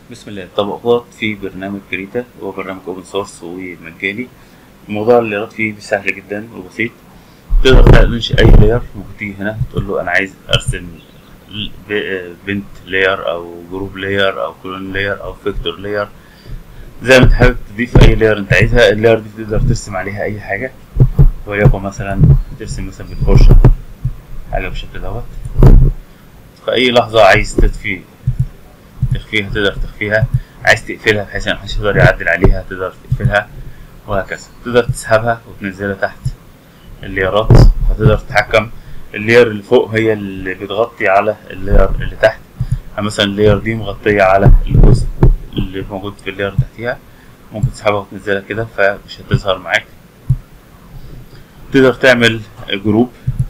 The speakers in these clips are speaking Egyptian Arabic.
بسم الله الطبقات في برنامج كريتا هو برنامج اوبن سورس ومجاني موضوع الليرات فيه سهل جدا وبسيط تقدر تنشئ اي لاير ممكن تيجي هنا تقول له انا عايز ارسم ب- بنت لاير او جروب لاير او كلون لاير او فيكتور لاير زي ما انت حابب تضيف اي لاير انت عايزها اللاير دي تقدر ترسم عليها اي حاجه وليكن مثلا ترسم مثلا بالفرشه حاجه بالشكل دوت في اي لحظه عايز تطفي تخفيها تقدر تخفيها عايز تقفلها بحيث ان محدش يقدر يعدل عليها تقدر تقفلها وهكذا تقدر تسحبها وتنزلها تحت الليرات فتقدر تتحكم اللير اللي فوق هي اللي بتغطي على اللير اللي تحت يعني مثلا اللير دي مغطية على الجزء اللي موجود في اللير تحتيها ممكن تسحبها وتنزلها كده فمش هتظهر معاك تقدر تعمل جروب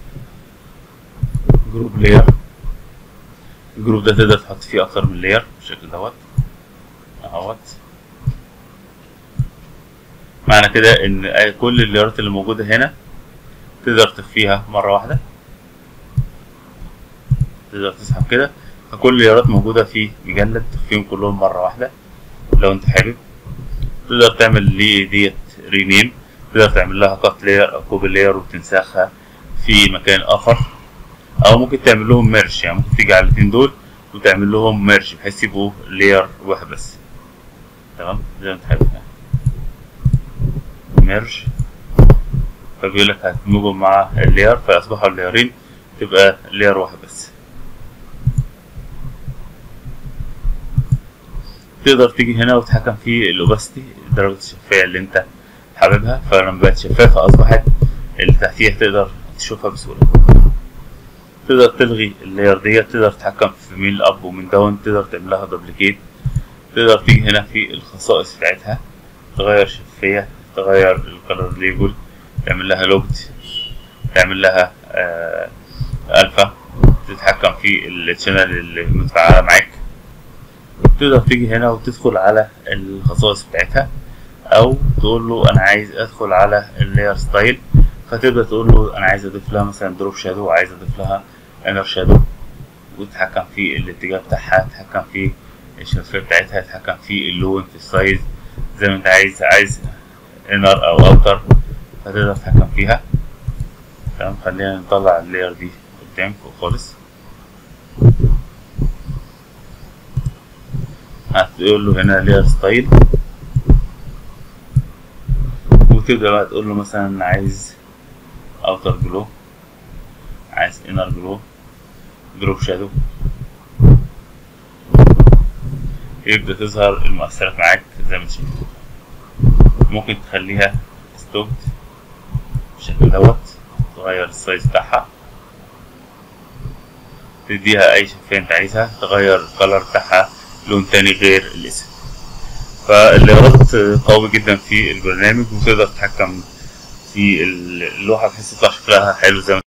جروب لير الجروب ده تقدر تحط فيه اكتر من لاير بالشكل دوت اهوت معنى كده ان أي- كل اللايرات اللي موجودة هنا تقدر تخفيها مرة واحدة تقدر تسحب كده فكل اللايرات موجودة في مجلد تخفيهم كلهم مرة واحدة لو انت حابب تقدر تعمل لي ديت رينيم تقدر تعمل لها كات لاير او كوبي لاير وتنسخها في مكان اخر او ممكن تعمل لهم ميرش يعني ممكن تيجي على الاتنين دول وتعمل لهم ميرش بحيث يبقوا لاير واحد بس تمام زي ما انت حابب ميرج فبيقول لك هتدمجهم مع اللاير فيصبحوا اللايرين تبقى لاير واحد بس تقدر تيجي هنا وتتحكم في الاوباستي درجة الشفافية اللي انت حاببها فلما بقت شفافة اصبحت اللي تحتيها تقدر تشوفها بسهولة تقدر تلغي اللاير ديت تقدر تتحكم في مين الاب ومين داون تقدر تعمل لها دوبليكيت تقدر تيجي هنا في الخصائص بتاعتها تغير شفافية تغير الكالر ليبل تعمل لها لوجد تعمل لها آه الفا تتحكم في الشانل اللي متفاعلة معاك تقدر تيجي هنا وتدخل على الخصائص بتاعتها او تقول له انا عايز ادخل على اللاير ستايل فتبدا تقول له انا عايز اضيف لها مثلا دروب شادو عايز اضيف لها انر شادو وتتحكم في الاتجاه بتاعها تتحكم في الشفافية بتاعتها تتحكم في اللون في السايز زي ما انت عايز عايز انر او اوتر فتقدر تتحكم فيها تمام خلينا نطلع اللاير دي قدام فوق خالص هتقول له هنا لاير ستايل وتبدأ بقى تقول له مثلا عايز اوتر جلو عايز انر جلو دروب شادو يبدأ تظهر المؤثرات معاك زي ما انت شايف ممكن تخليها ستوب بالشكل دوت تغير السايز بتاعها تديها اي شفافية انت عايزها تغير الكلر بتاعها لون تاني غير الاسود فاللايرات قوي جدا في البرنامج وتقدر تتحكم في اللوحة بحيث تطلع شكلها حلو زي ما